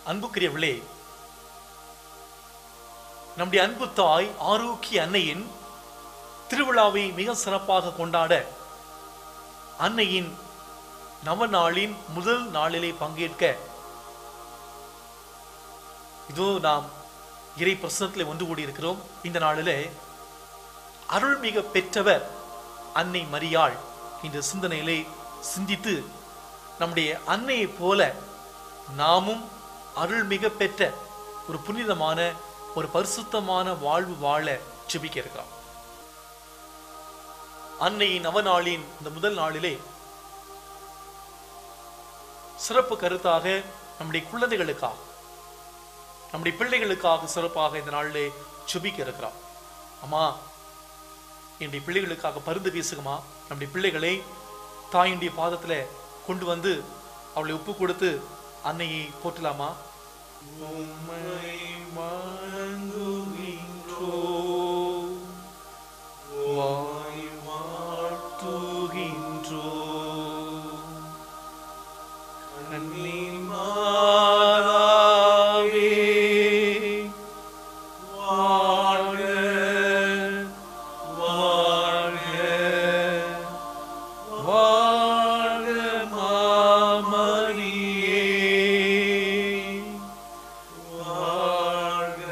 அன்புக்குரியவர்களே நம்முடைய அன்பு தாய் ஆரோக்கிய அன்னையின் திருவிழாவை மிக சிறப்பாக கொண்டாட அன்னையின் நவநாளின் முதல் நாளிலே பங்கேற்க இதோ நாம் இறை பிரசனத்தில் ஒன்று கூடி இருக்கிறோம் இந்த நாளிலே அருள்மிக பெற்றவர் அன்னை மரியாள் இந்த சிந்தனையிலே சிந்தித்து நம்முடைய அன்னையைப் போல நாமும் அருள்மிக பெற்ற ஒரு புனிதமான ஒரு பரிசுத்தமான வாழ்வு வாழ ஜெபிக்க இருக்கிறோம் அன்னையின் நவநாளின் இந்த முதல் நாளிலே சிறப்பு கருத்தாக நம்முடைய குழந்தைகளுக்காக நம்முடைய பிள்ளைகளுக்காக சிறப்பாக இந்த நாளிலே ஜெபிக்க இருக்கிறோம் அம்மா என்னுடைய பிள்ளைகளுக்காக பருந்து பேசுகமா நம்முடைய பிள்ளைகளை தாயினுடைய பாதத்துல கொண்டு வந்து அவளை ஒப்பு கொடுத்து அன்னையை போற்றலாமா உம்மை வணங்குகின்றோம். வாய் வாழ்த்துகின்றோம். கண்ணின் மாதாவே, வாழ்க, வாழ்க, வாழ்க மாமரியே, வாழ்க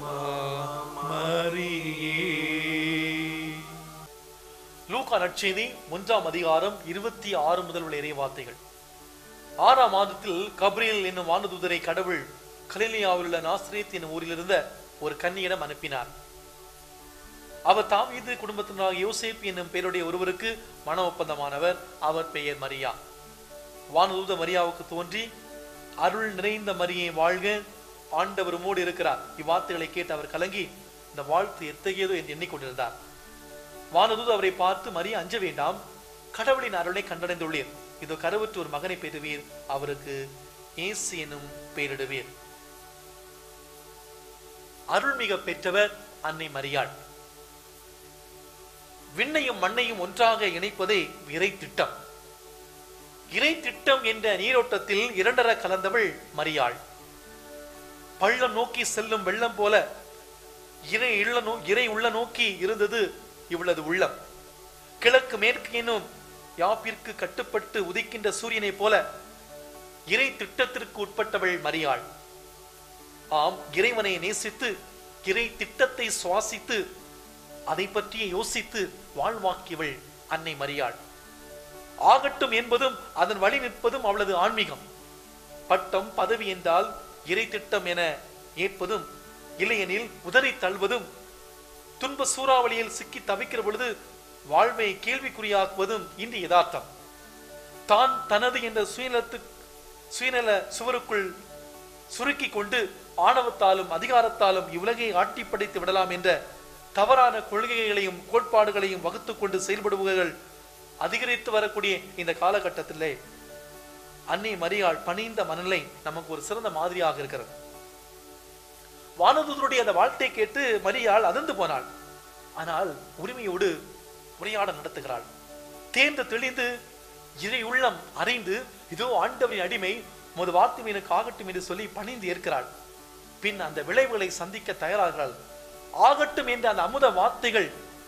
மாமரியே. லூக்கா நற்செய்தி ஒன்றாம் அதிகாரம் இருபத்தி ஆறு முதல் உள்ள இறை வார்த்தைகள் ஆறாம் மாதத்தில் கப்ரியல் என்னும் வானதூதரை கடவுள் கலிலியாவில் உள்ள நாஸ்ரேத் என்னும் ஊரில் இருந்த ஒரு கன்னியிடம் அனுப்பினார் அவர் தாவீது குடும்பத்தினராக யோசேப் என்னும் பெயருடைய ஒருவருக்கு மன ஒப்பந்தமானவர் அவர் பெயர் மரியா வானதூத மரியாவுக்கு தோன்றி அருள் நிறைந்த மரியை வாழ்க ஆண்டவர் உம்மோடு இருக்கிறார் இவ்வார்த்தைகளை கேட்டு அவர் கலங்கி இந்த வாழ்த்து எத்தகையதோ என்று எண்ணிக்கொண்டிருந்தார் வானதூது அவரை பார்த்து மரியா அஞ்ச வேண்டாம் கடவுளின் அருளை கண்டடைந்துள்ளீர் இதோ கருவுற்று ஒரு மகனை பெறுவீர் அவருக்கு இயேசு எனும் பெயரிடுவீர் அருள்மிக பெற்றவர் அன்னை மரியாள் விண்ணையும் மண்ணையும் ஒன்றாக இணைப்பதே இறை திட்டம் இறை திட்டம் என்ற நீரோட்டத்தில் இரண்டர கலந்தவள் மரியாள் பள்ளம் நோக்கி செல்லும் வெள்ளம் போல இறை உள்ள நோ இறை உள்ள நோக்கி இருந்தது இவளது உள்ளம் கிழக்கு மேற்கு என்னும் யாப்பிற்கு கட்டுப்பட்டு உதிக்கின்ற சூரியனைப் போல இறை திட்டத்திற்கு உட்பட்டவள் மரியாள் ஆம் இறைவனை நேசித்து இறை திட்டத்தை சுவாசித்து அதை பற்றியே யோசித்து வாழ்வாக்கியவள் அன்னை மரியாள் ஆகட்டும் என்பதும் அதன் வழி நிற்பதும் அவளது ஆன்மீகம் பட்டம் பதவி என்றால் இறை திட்டம் என ஏற்பதும் இல்லையெனில் உதறி தள்ளுவதும் துன்ப சூறாவளியில் சிக்கி தவிக்கிற பொழுது வாழ்வை கேள்விக்குறியாக்குவதும் இன்று யதார்த்தம் தான் தனது என்ற சுயநலத்து சுயநல சுவருக்குள் சுருக்கி கொண்டு ஆணவத்தாலும் அதிகாரத்தாலும் இவ்வுலகை ஆட்டி படைத்து விடலாம் என்ற தவறான கொள்கைகளையும் கோட்பாடுகளையும் வகுத்துக் கொண்டு செயல்படுபவர்கள் அதிகரித்து வரக்கூடிய இந்த காலகட்டத்திலே அன்னை மரியாள் பணிந்த மனநிலை நமக்கு ஒரு சிறந்த மாதிரியாக இருக்கிறது வானதூதருடைய அந்த வாழ்த்தை கேட்டு மரியாள் அதிர்ந்து போனாள் ஆனால் உரிமையோடு உரையாட நடத்துகிறாள் தேர்ந்து தெளிந்து இறை உள்ளம் அறிந்து இதோ ஆண்டவரின் அடிமை உமது வார்த்தை எனக்கு ஆகட்டும் என்று சொல்லி பணிந்து ஏற்கிறாள் பின் அந்த விளைவுகளை சந்திக்க தயாராகிறாள் ஆகட்டும் என்ற அந்த அமுத வார்த்தைகள்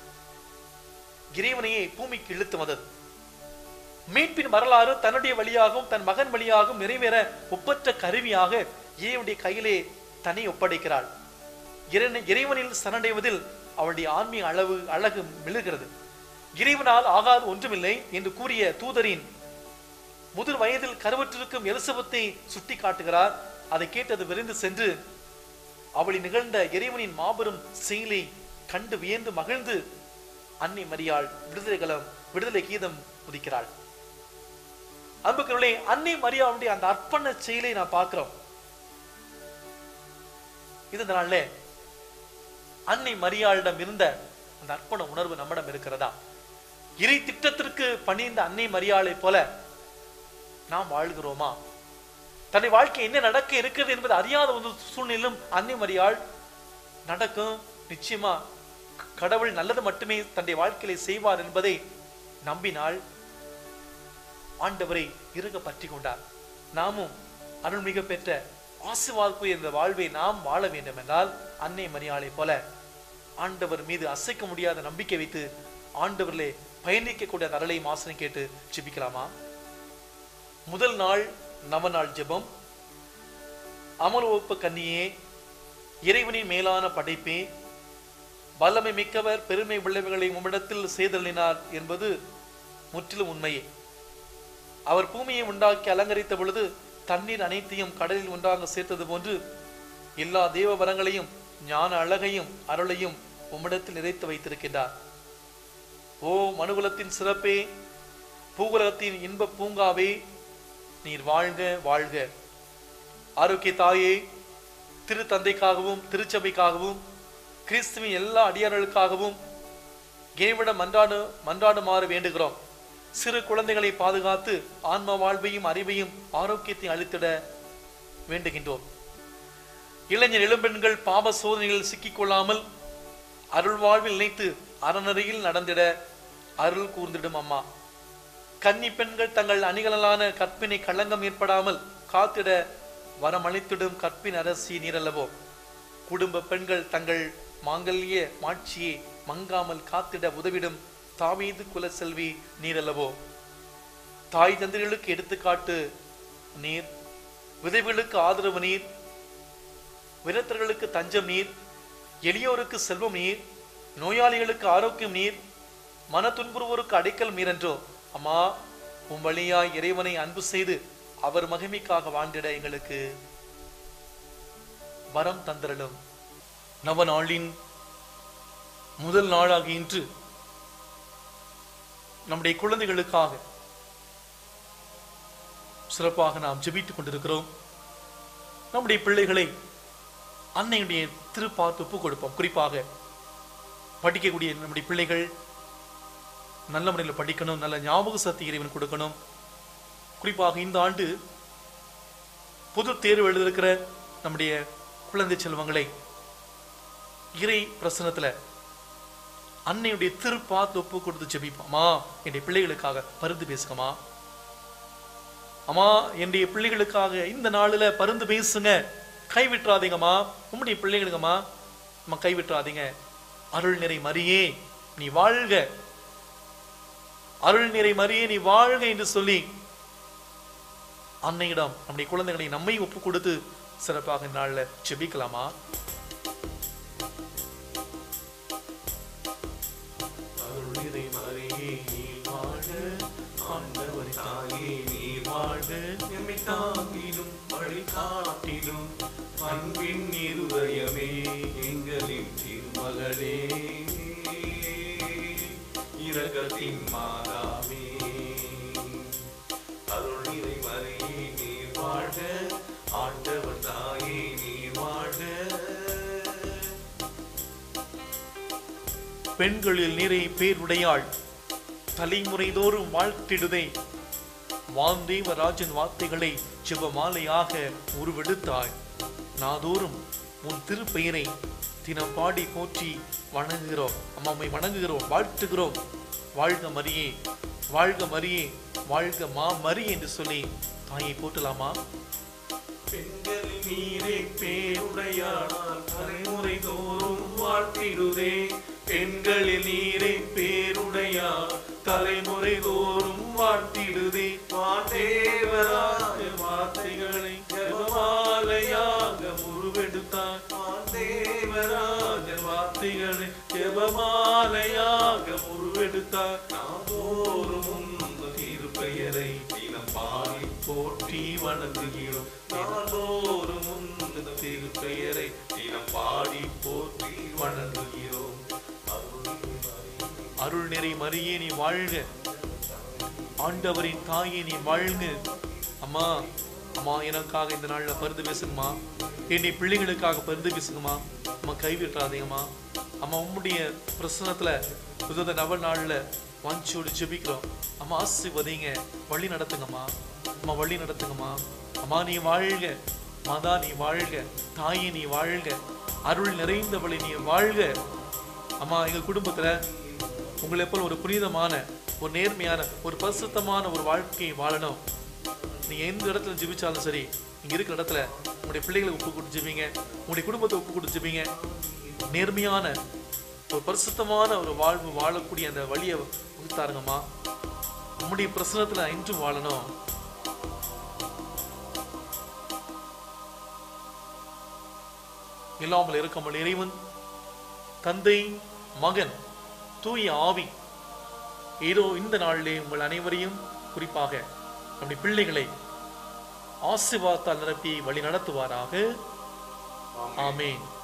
இறைவனையே பூமிக்கு இழுத்து வந்தது மீட்பின் வரலாறு தன்னுடைய வழியாகவும் தன் மகன் வழியாகவும் நிறைவேற ஒப்பற்ற கருவியாக இறைவனுடைய கையிலே தன்னை ஒப்படைக்கிறாள் இறை- இறைவனில் சரணடைவதில் அவளுடைய ஆன்மீக அளவு அழகு மெழுகிறது இறைவனால் ஆகாது ஒன்றுமில்லை என்று கூறிய தூதரின் முதிர் வயதில் கருவற்றிருக்கும் எலிசபெத்தை சுட்டி காட்டுகிறார் அதை கேட்டது விரைந்து சென்று அவளை நிகழ்ந்த இறைவனின் மாபெரும் செயலை கண்டு வியந்து மகிழ்ந்து அன்னை மரியாள் விடுதலை கலம் விடுதலை கீதம் உதிக்கிறாள் அன்புக்களே அன்னை மரியாவுடைய அந்த அர்ப்பண செயலை நான் பார்க்கிறோம் இதனால அன்னை மரியாளிடம் இருந்த அந்த அர்ப்பண உணர்வு நம்மிடம் இருக்கிறதா இறை திட்டத்திற்கு பணிந்த அன்னை மரியாளை போல நாம் வாழ்கிறோமா தன்னை வாழ்க்கை என்ன நடக்க இருக்கிறது என்பது அறியாத ஒரு சூழ்நிலையிலும் அன்னை மரியாள் நடக்கும் நிச்சயமா க- கடவுள் நல்லது மட்டுமே தன்னுடைய வாழ்க்கையில செய்வார் என்பதை நம்பினால் ஆண்டவரை இறுக பற்றி கொண்டார் நாமும் அருள்மிக பெற்ற ஆசிர்வாதப்பு என்ற வாழ்வை நாம் வாழ வேண்டும் என்றால் அன்னை மரியாளை போல ஆண்டவர் மீது அசைக்க முடியாத நம்பிக்கை வைத்து ஆண்டவரிலே பயணிக்கக்கூடிய அந்த அருளை மாசனை கேட்டு ஜெபிக்கலாமா முதல் நாள் நவநாள் ஜெபம் அமலோப்பு கன்னியே இறைவனின் மேலான படைப்பே வல்லமை மிக்கவர் பெருமை உள்ளவர்களை உம்மிடத்தில் செய்தலினார் என்பது முற்றிலும் உண்மையே அவர் பூமியை உண்டாக்கி அலங்கரித்த பொழுது தண்ணீர் அனைத்தையும் கடலில் ஒன்றாக சேர்த்தது போன்று எல்லா தேவ வரங்களையும் ஞான அழகையும் அருளையும் உம்மிடத்தில் நிறைத்து வைத்திருக்கின்றார் ஓ மனுகுலத்தின் சிறப்பே பூகுலத்தின் இன்ப பூங்காவே நீர் வாழ்க வாழ்க ஆரோக்கிய தாயே திரு தந்தைக்காகவும் திருச்சபைக்காகவும் கிறிஸ்துவின் எல்லா அடியார்களுக்காகவும் இறைவிடம் மன்றாடு மன்றாடுமாறு வேண்டுகிறோம் சிறு குழந்தைகளை பாதுகாத்து ஆன்ம வாழ்வையும் அறிவையும் ஆரோக்கியத்தையும் அளித்திட வேண்டுகின்றோம் இளைஞர் இளம்பெண்கள் பாவ சோதனைகளில் சிக்கிக்கொள்ளாமல் அருள் வாழ்வில் நினைத்து அறநறையில் நடந்திட அருள் கூர்ந்திடும் அம்மா கன்னி பெண்கள் தங்கள் அணிகலனான கற்பினை களங்கம் ஏற்படாமல் காத்திட வரமளித்திடும் கற்பின் அரசி நீரல்லவோ குடும்ப பெண்கள் தங்கள் மாங்கல்ய மாட்சியை மங்காமல் காத்திட உதவிடும் தாவீது குல செல்வி நீரல்லவோ தாய் தந்திரிகளுக்கு எடுத்துக்காட்டு நீர் விதவைகளுக்கு ஆதரவு நீர் விரத்தர்களுக்கு தஞ்சம் நீர் எளியோருக்கு செல்வம் நீர் நோயாளிகளுக்கு ஆரோக்கியம் நீர் மன துன்புறுவோருக்கு அடைக்கல் மீரென்றோ அம்மா உம் வழியாய் இறைவனை அன்பு செய்து அவர் மகிமைக்காக வாழ்ந்திட எங்களுக்கு வரம் தந்திரலும் நவ நாளின் முதல் நாளாக இன்று நம்முடைய குழந்தைகளுக்காக சிறப்பாக நாம் ஜெபித்துக் கொண்டிருக்கிறோம் நம்முடைய பிள்ளைகளை அன்னையுடைய திருப்பார்த்து ஒப்பு கொடுப்போம் குறிப்பாக படிக்கக்கூடிய நம்முடைய பிள்ளைகள் நல்ல முறையில் படிக்கணும் நல்ல ஞாபக சக்தி இறைவன் கொடுக்கணும் குறிப்பாக இந்த ஆண்டு பொது தேர்வு எழுதியிருக்கிற நம்முடைய குழந்தை செல்வங்களை இறை பிரசனத்துல அன்னையுடைய திருப்பாத்து ஒப்பு கொடுத்து ஜெபிப்போமா என்னுடைய பிள்ளைகளுக்காக பருந்து பேசுங்கம்மா அம்மா என்னுடைய பிள்ளைகளுக்காக இந்த நாளில் பருந்து பேசுங்க கைவிட்டுறாதீங்கம்மா உம்முடைய பிள்ளைகளுங்கம்மா அம்மா கைவிட்டுறாதீங்க அருள் நிறை மரியே நீ வாழ்க அருள் நிறை மரியே நீ வாழ்க என்று சொல்லி அன்னையிடம் நம்முடைய குழந்தைகளை நம்மை ஒப்பு கொடுத்து சிறப்பாக இந்த நாள்ல ஜெபிக்கலாமா அருள் நிறை மரியே நீ வாழ்க ஆண்டவர் தாயே நீ வாழ்க எம்மை தாங்கிடும் வழிகாட்டிடும் அன்பின் இருதயமே எங்களின் திருமகளே இரக்கத்தின் மாதாவே அருள் நிறை மரியே நீ வாழ்க ஆண்டவர் தாயே நீ வாழ்க பெண்களில் நிறை பேருடையாள் தலைமுறைதோறும் வாழ்த்திடுதே வாந்தேவராஜன் வார்த்தைகளை ஜெபமாலையாக உருவெடுத்தாய் நாதோறும் உன் திருப்பெயரை தினம் பாடி போற்றி வணங்குகிறோம் அம்மாவை வணங்குகிறோம் வாழ்த்துகிறோம் வாழ்க மரியே வாழ்க மரியே வாழ்க மா மரி என்று சொல்லி தாயை போட்டலாமா பெண்களின் நீரே பேருடையானால் தலைமுறை தோறும் வாழ்த்திடுதே பெண்களில் நீரே பேருடையா தலைமுறை தோறும் வாழ்த்திடுதே தேவராஜ வார்த்தைகளை ஜெபமாலையாக உருவெடுத்தார் தேவராஜ வார்த்தைகளை ஜெபமாலையாக உருவெடுத்தார் நாதோறும் உந்த திருப்பெயரை தினம் பாடி போற்றி வணங்குகிறோம் நாள்தோறும் உந்த திருப்பெயரை தினம் பாடி போற்றி வணங்குகிறோம் அருள் நிறை மரியே நீ வாழ்க ஆண்டவரின் தாயே நீ வாழ்க அம்மா அம்மா எனக்காக இந்த நாள்ல பருந்து பேசுங்கம்மா என்னுடைய பிள்ளைகளுக்காக பருந்து பேசுங்கம்மா அம்மா கைவிட்டுறாதீங்கம்மா அம்மா உம்முடைய பிரசனத்துல புதுத நவ நாள்ல வாஞ்சியோடு ஜெபிக்கிறோம் அம்மா ஆசிர்வதிங்க வழி நடத்துங்கம்மா அம்மா வழி நடத்துங்கம்மா அம்மா நீ வாழ்க மாதா நீ வாழ்க தாயே நீ வாழ்க அருள் நிறைந்தவளை நீ வாழ்க அம்மா எங்க குடும்பத்துல உங்களை போல ஒரு புனிதமான ஒரு நேர்மையான ஒரு பரிசுத்தமான ஒரு வாழ்க்கையை வாழணும் நீங்க எந்த இடத்துல ஜெபிச்சாலும் சரி நீங்க இருக்கிற இடத்துல உங்களுடைய பிள்ளைகளை ஒப்பு கொடுத்து ஜெபிங்க உங்களுடைய குடும்பத்தை ஒப்பு கொடுத்து ஜெபிங்க நேர்மையான ஒரு பரிசுத்தமான ஒரு வாழ்வு வாழக்கூடிய அந்த வழியை கொடுத்தாருங்கம்மா நம்முடைய பிரசனத்துல இன்றும் வாழணும் இல்லாமல் இருக்காமல் இறைவன் தந்தை மகன் தூய ஆவி ஏதோ இந்த நாளிலே உங்கள் அனைவரையும் குறிப்பாக நம்முடைய பிள்ளைகளை ஆசீர்வாதத்தால் நிரப்பி வழி நடத்துவாராக ஆமென்